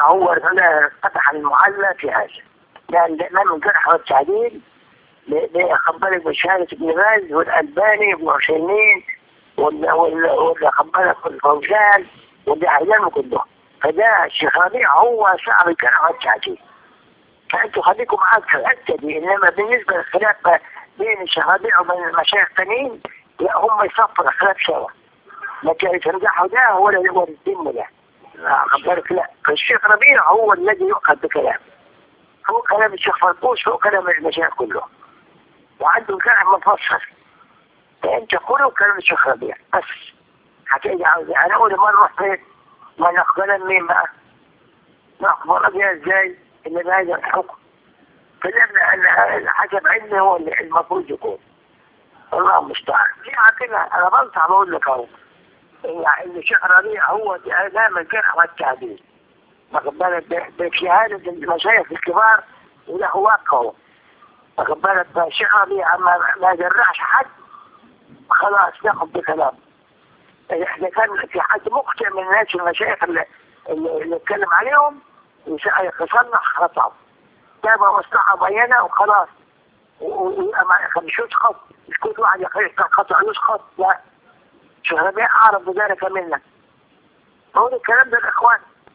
هو هنا فتح المعلى في هذا لأن الإمام الجرح والتعديل خبرك بشهادة ابن باز والألباني وعثيمين واللي خبرك الفوزان واللي أعلموا كلهم فده الشيخ ربيع هو صعب الجرح والتعديل فأنتوا خليكم معاك في الحتة دي إنما بالنسبة للخلاف بين الشيخ ربيع وبين المشايخ التانيين لا هم يصفوا الخلاف سوا لكن ترجعوا ده هو اللي هو الدين ده خبرك لا الشيخ ربيع هو الذي يؤخذ بكلامه هو كلام الشيخ فرقوس هو كلام المشايخ كلهم وعنده كلام مفصل فانت خذوا كلام الشيخ ربيع بس هتيجي عاوز انا اول مره رحت فين؟ ما نقبل مين بقى؟ نقبل بها ازاي؟ اللي بهذا الحكم فلما ان حسب علمي هو اللي المفروض يكون الله المستعان في كده انا بنصح بقول لك اهو ان الشيخ ربيع هو امام الجرح والتعديل واخد بالك بشهاده المشايخ الكبار وله واقعه واخد بالك الشيخ ربيع ما, ما جرحش حد خلاص ناخد بكلامه اذا كان في حد مقطع من الناس المشايخ اللي اللي اتكلم عليهم يصلح خطأه جاب مصلحه معينه وخلاص مش يسخط مش كل واحد يقول خطأ يسخط لا شهربيع أعرف بذلك منك هو الكلام ده الإخوان